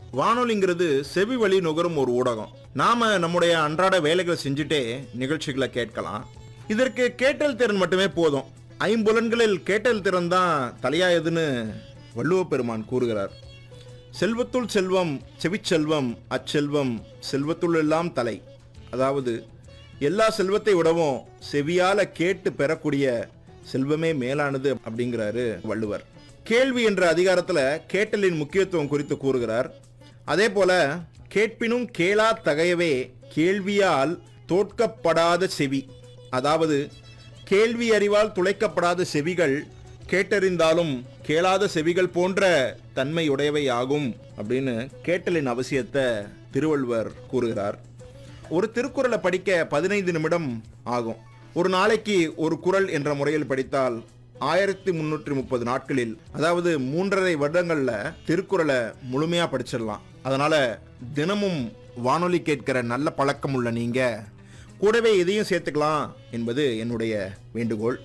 வானொலிங்கிறது செவி வழி நுகரும் ஒரு ஊடகம் நாம நம்முடைய அன்றாட வேலைகளை செஞ்சுட்டே நிகழ்ச்சிகளை கேட்கலாம் இதற்கு கேட்டல் திறன் மட்டுமே போதும் ஐம்புலன்களில் கேட்டல் திறன் தான் தலையாயதுன்னு வள்ளுவ பெருமான் கூறுகிறார் செல்வத்துள் செல்வம் செவிச்செல்வம் அச்செல்வம் செல்வத்துள் எல்லாம் தலை அதாவது எல்லா செல்வத்தை விடவும் செவியால கேட்டு பெறக்கூடிய செல்வமே மேலானது அப்படிங்கிறாரு வள்ளுவர் கேள்வி என்ற அதிகாரத்துல கேட்டலின் முக்கியத்துவம் குறித்து கூறுகிறார் அதே போல கேட்பினும் கேளா தகையவே கேள்வியால் தோற்கப்படாத செவி அதாவது கேள்வி அறிவால் துளைக்கப்படாத செவிகள் கேட்டறிந்தாலும் கேளாத செவிகள் போன்ற தன்மையுடையவை ஆகும் அப்படின்னு கேட்டலின் அவசியத்தை திருவள்ளுவர் கூறுகிறார் ஒரு திருக்குறளை படிக்க பதினைந்து நிமிடம் ஆகும் ஒரு நாளைக்கு ஒரு குறள் என்ற முறையில் படித்தால் ஆயிரத்தி முன்னூற்றி முப்பது நாட்களில் அதாவது மூன்றரை வருடங்கள்ல திருக்குறளை முழுமையா படிச்சிடலாம் அதனால தினமும் வானொலி கேட்கிற நல்ல பழக்கம் உள்ள நீங்க கூடவே இதையும் சேர்த்துக்கலாம் என்பது என்னுடைய வேண்டுகோள்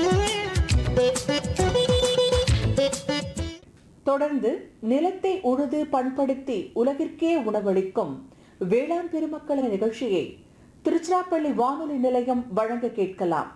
தொடர்ந்து நிலத்தை உழுது பண்படுத்தி உலகிற்கே உணவளிக்கும் வேளாண் பெருமக்கள் நிகழ்ச்சியை திருச்சிராப்பள்ளி வானொலி நிலையம் வழங்க கேட்கலாம்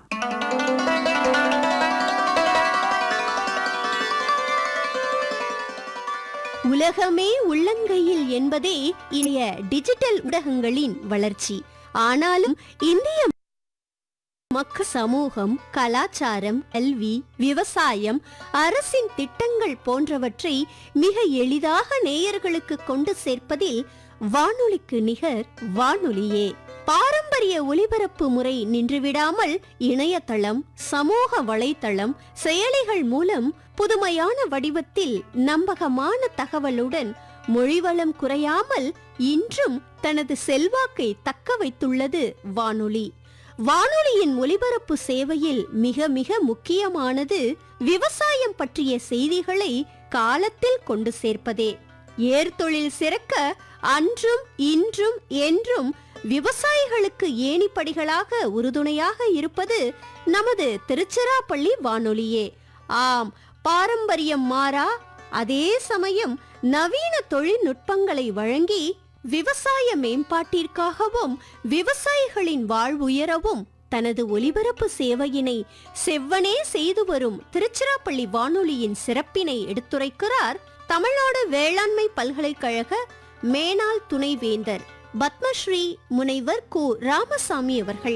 உலகமே உள்ளங்கையில் என்பதே இனிய டிஜிட்டல் ஊடகங்களின் வளர்ச்சி ஆனாலும் இந்திய மக்கள் சமூகம் கலாச்சாரம் கல்வி விவசாயம் அரசின் திட்டங்கள் போன்றவற்றை மிக எளிதாக நேயர்களுக்கு கொண்டு சேர்ப்பதில் வானொலிக்கு நிகர் வானொலியே பாரம்பரிய ஒலிபரப்பு முறை நின்றுவிடாமல் இணையதளம் சமூக வலைத்தளம் செயலிகள் மூலம் புதுமையான வடிவத்தில் நம்பகமான தகவலுடன் மொழிவளம் குறையாமல் இன்றும் தனது செல்வாக்கை தக்க வைத்துள்ளது வானொலி வானொலியின் ஒலிபரப்பு சேவையில் மிக மிக முக்கியமானது விவசாயம் பற்றிய செய்திகளை காலத்தில் கொண்டு சேர்ப்பதே ஏர்தொழில் சிறக்க அன்றும் இன்றும் என்றும் விவசாயிகளுக்கு ஏணிப்படிகளாக உறுதுணையாக இருப்பது நமது திருச்சிராப்பள்ளி வானொலியே ஆம் பாரம்பரியம் மாறா அதே சமயம் நவீன தொழில்நுட்பங்களை வழங்கி விவசாய மேம்பாட்டிற்காகவும் விவசாயிகளின் வாழ்வுயரவும் தனது ஒலிபரப்பு சேவையினை செவ்வனே செய்து வரும் திருச்சிராப்பள்ளி வானொலியின் சிறப்பினை எடுத்துரைக்கிறார் தமிழ்நாடு வேளாண்மை பல்கலைக்கழக மேனாள் துணைவேந்தர் பத்மஸ்ரீ முனைவர் கு ராமசாமி அவர்கள்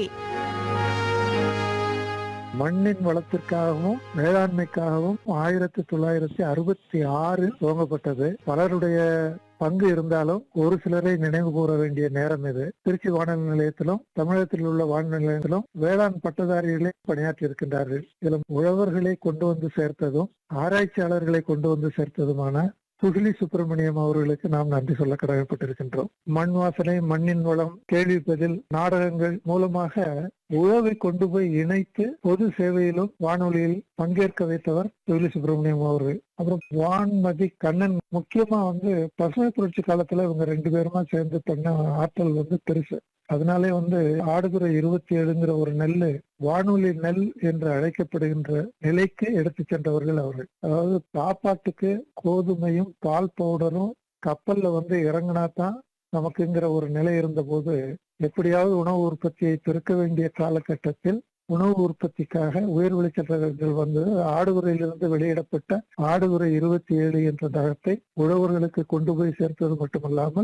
மண்ணின் வளத்திற்காகவும் வேளாண்மைக்காகவும் ஆயிரத்தி தொள்ளாயிரத்தி அறுபத்தி ஆறு துவங்கப்பட்டது பலருடைய பங்கு இருந்தாலும் ஒரு சிலரை நினைவு கூற வேண்டிய நேரம் இது திருச்சி வானொலி நிலையத்திலும் தமிழகத்தில் உள்ள வானொலி நிலையத்திலும் வேளாண் பட்டதாரிகளே பணியாற்றி இருக்கின்றார்கள் இதிலும் உழவர்களை கொண்டு வந்து சேர்த்ததும் ஆராய்ச்சியாளர்களை கொண்டு வந்து சேர்த்ததுமான சுகிலி சுப்பிரமணியம் அவர்களுக்கு நாம் நன்றி சொல்ல கடமைப்பட்டிருக்கின்றோம் மண் வாசனை மண்ணின் வளம் கேள்வி பதில் நாடகங்கள் மூலமாக உழவை கொண்டு போய் இணைத்து பொது சேவையிலும் வானொலியில் பங்கேற்க வைத்தவர் சுகிலி சுப்பிரமணியம் அவர்கள் அப்புறம் வான்மதி கண்ணன் முக்கியமா வந்து பசுமை புரட்சி காலத்துல இவங்க ரெண்டு பேருமா சேர்ந்து பண்ண ஆற்றல் வந்து பெருசு அதனாலே வந்து ஆடுதுறை இருபத்தி ஏழுங்கிற ஒரு நெல்லு வானொலி நெல் என்று அழைக்கப்படுகின்ற நிலைக்கு எடுத்து சென்றவர்கள் அவர்கள் அதாவது சாப்பாட்டுக்கு கோதுமையும் பால் பவுடரும் கப்பல்ல வந்து இறங்கினா தான் நமக்குங்கிற ஒரு நிலை இருந்தபோது எப்படியாவது உணவு உற்பத்தியை பெருக்க வேண்டிய காலகட்டத்தில் உணவு உற்பத்திக்காக உயர் விளைச்சல்கள் வந்து ஆடுதுறையிலிருந்து வெளியிடப்பட்ட ஆடுதுறை இருபத்தி ஏழு என்ற தகத்தை உழவர்களுக்கு கொண்டு போய் சேர்த்தது மட்டுமல்லாமல்